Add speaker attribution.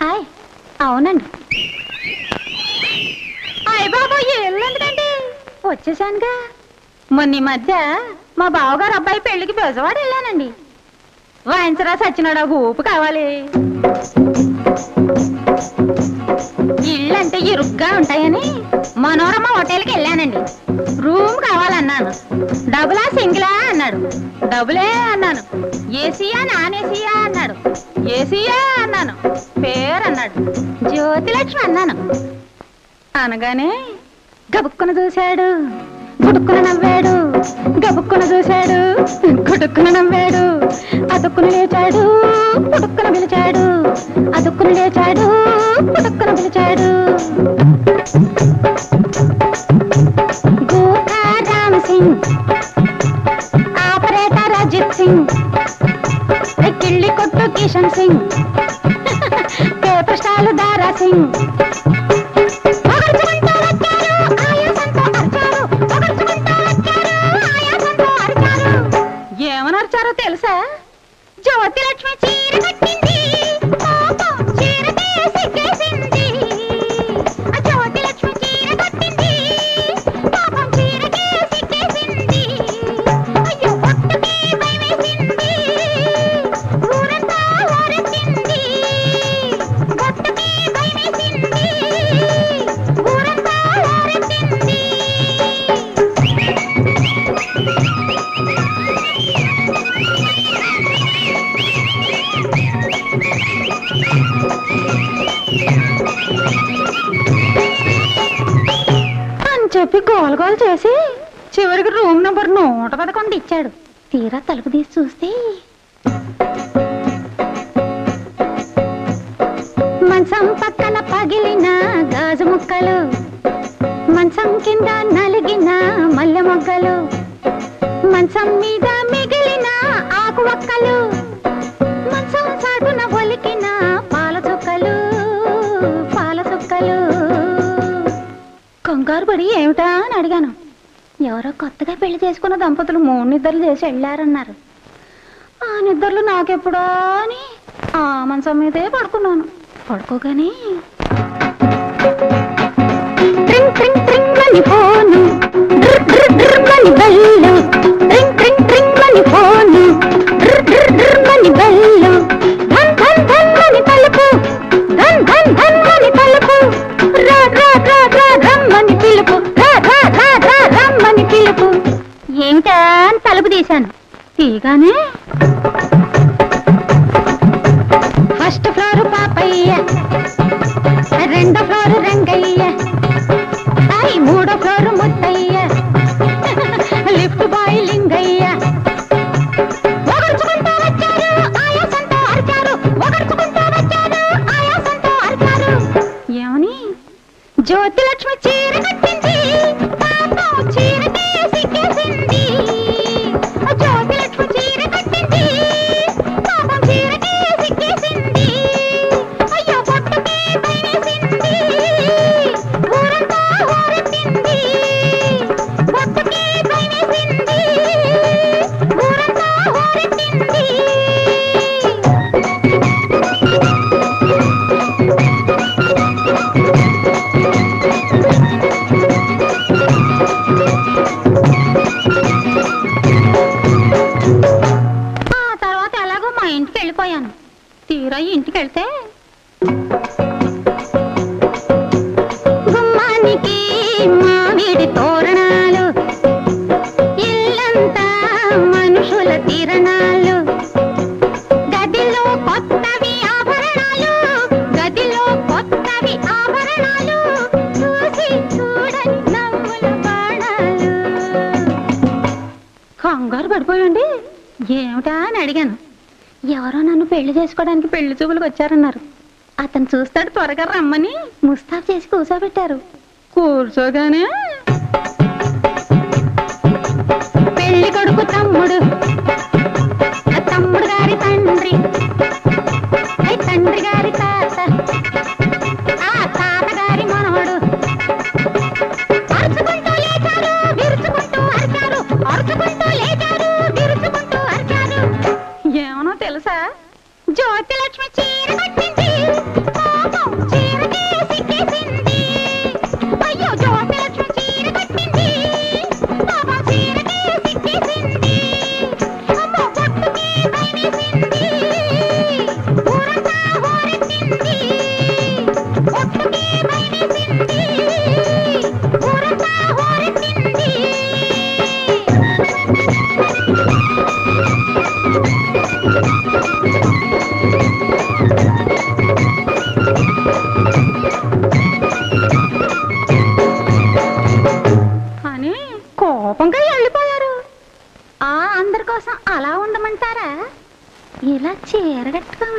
Speaker 1: Hi అవునండి అయ్య బాబు ఎందుకండి వచ్చేసానుగా మొన్న ఈ మధ్య మా బావగారు అబ్బాయి పెళ్లికి బెజవాడ వెళ్ళానండి వాయించరా సచ్చినాడా ఊపు కావాలి ఇల్లు అంటే ఇరుగ్గా ఉంటాయని మనోరమ హోటల్కి వెళ్ళానండి రూమ్ కావాలన్నాను డబులా సింగిలా అన్నాడు డబులే అన్నాను ఏసీయా నాన్ ఏసీయా అన్నాడు ఏసీయా అన్నాను పేరు అన్నాడు జ్యోతిలక్ష్మి అన్నాను అనగానే గబుక్కున చూశాడు గుడుక్కున నవ్వాడు గబుక్కున చూశాడు గుడుక్కున నవ్వాడు అదుక్కున లేచాడు పుడుక్కున పిలిచాడు అదుక్కున లేచాడు పుడుక్కున పిలిచాడు గూర్ఖా రామ్ సింగ్ ఆపరేటర్ అజిత్ సింగ్ కిళ్ళి కొట్టు కిషన్ సింగ్ పేపర్ స్టాల్ దారా సింగ్ పొగడ్చుకుంటూ వచ్చారు, ఆయాసంతో అరిచారు. పొగడ్చుకుంటూ వచ్చారు, ఆయాసంతో అరిచారు. ఏమని అరిచారో తెలుసా జ్యోతి లక్ష్మి చీర కట్టింది పాపం చీరకే సిగ్గేసింది ఆ జ్యోతి లక్ష్మి చీర కట్టింది పాపం చీరకే సిగ్గేసింది అయ్యో పట్టుకి భయమేసింది ఊరంతా ఊరెత్తింది పట్టుకి భయమేసింది ఊరంతా ఊరెత్తింది అని చెప్పి గోల గోల చేసి చివరికి రూమ్ నంబర్ నూట పదకొండు ఇచ్చాడు తీరా తలుపు తీసి చూస్తే మంచం పక్కన పగిలిన గాజు ముక్కలు మంచం కింద నలిగిన మల్లె మొగ్గలు మంచం మీద మిగిలిన ఆకు ఒక్కలు మంచం సాటున ఒలికిన పాల చుక్కలు పాల చుక్కలు కంగారు పడి ఏమిటా అని అడిగాను ఎవరో కొత్తగా పెళ్లి చేసుకున్న దంపతులు మూడు నిద్రలు చేసి వెళ్ళారన్నారు ఆ నిద్రలు నాకెప్పుడా అని ఆ మంచం మీదే పడుకున్నాను పడుకోగానే ట్రింగ్ ట్రింగ్ ట్రింగ్ అని ఫోను డ్ర్ డ్ర్ డ్ర్ అని బెల్లు ట్రింగ్ ట్రింగ్ ట్రింగ్ అని ఫోను డ్ర్ డ్ర్ డ్ర్ అని బెల్లు ధన్ ధన్ ధన్ అని తలుపు ధన్ ధన్ ధన్ అని తలుపు రా రా రా రా రమ్మని పిలుపు రా రా రా రా రమ్మని పిలుపు ఏమిటా అని తలుపు తీశాను తీగానే ఫస్ట్ ఫ్లోర్ పాపయ్య రెండో ఫ్లోర్ రంగయ్య ఐ మూడో floor Muthayya lift boy Lingayya ఒగర్చుకుంటూ వచ్చారు ఆయాసంతో అరిచారు ఒగర్చుకుంటూ వచ్చారు ఆయాసంతో అరిచారు ఏమని జ్యోతి లక్ష్మి చీర కట్టింది పాపం చీరకే సిగ్గేసింది జ్యోతి లక్ష్మి చీర కట్టింది పాపం చీరకే సిగ్గేసింది అయ్యో పొట్టుకే భయమేసింది ఊరంతా ఊరెత్తింది పొట్టుకే భయమేసింది ఊరంతా ఊరెత్తింది ఆ తర్వాత ఎలాగో మా ఇంటికి వెళ్ళిపోయాను తీరా ఇంటికి వెళ్తే గుమ్మానికి మామిడి తోరణాలు ఇల్లంతా మనుషుల తిరణాలు గదిలో కొత్తవి ఆభరణాలు గదిలో కొత్తవి ఆభరణాలు చూసి చూడని నవ్వుల బాణాలు కంగారు పడిపోయండి ఏమిటా అని అడిగాను ఎవరో నన్ను పెళ్లి చేసుకోవడానికి పెళ్లి చూపులకు వచ్చారన్నారు అతను చూస్తాడు త్వరగా రమ్మని ముస్తాబ్ చేసి కూర్చోబెట్టారు కూర్చోగానే పెళ్లి కొడుకు తమ్ముడు ఆ తమ్ముడు గారి తండ్రి ఆ తండ్రి గారి తాత ఆ తాత గారి మనవడు అరుచుకుంటూ లేచారు విరుచుకుంటూ అరిచారు అరుచుకుంటూ లేచారు విరుచుకుంటూ అరిచారు ఏమనో తెలుసా జ్యోతి లక్ష్మి చీర కట్టింది చీర కట్టుకో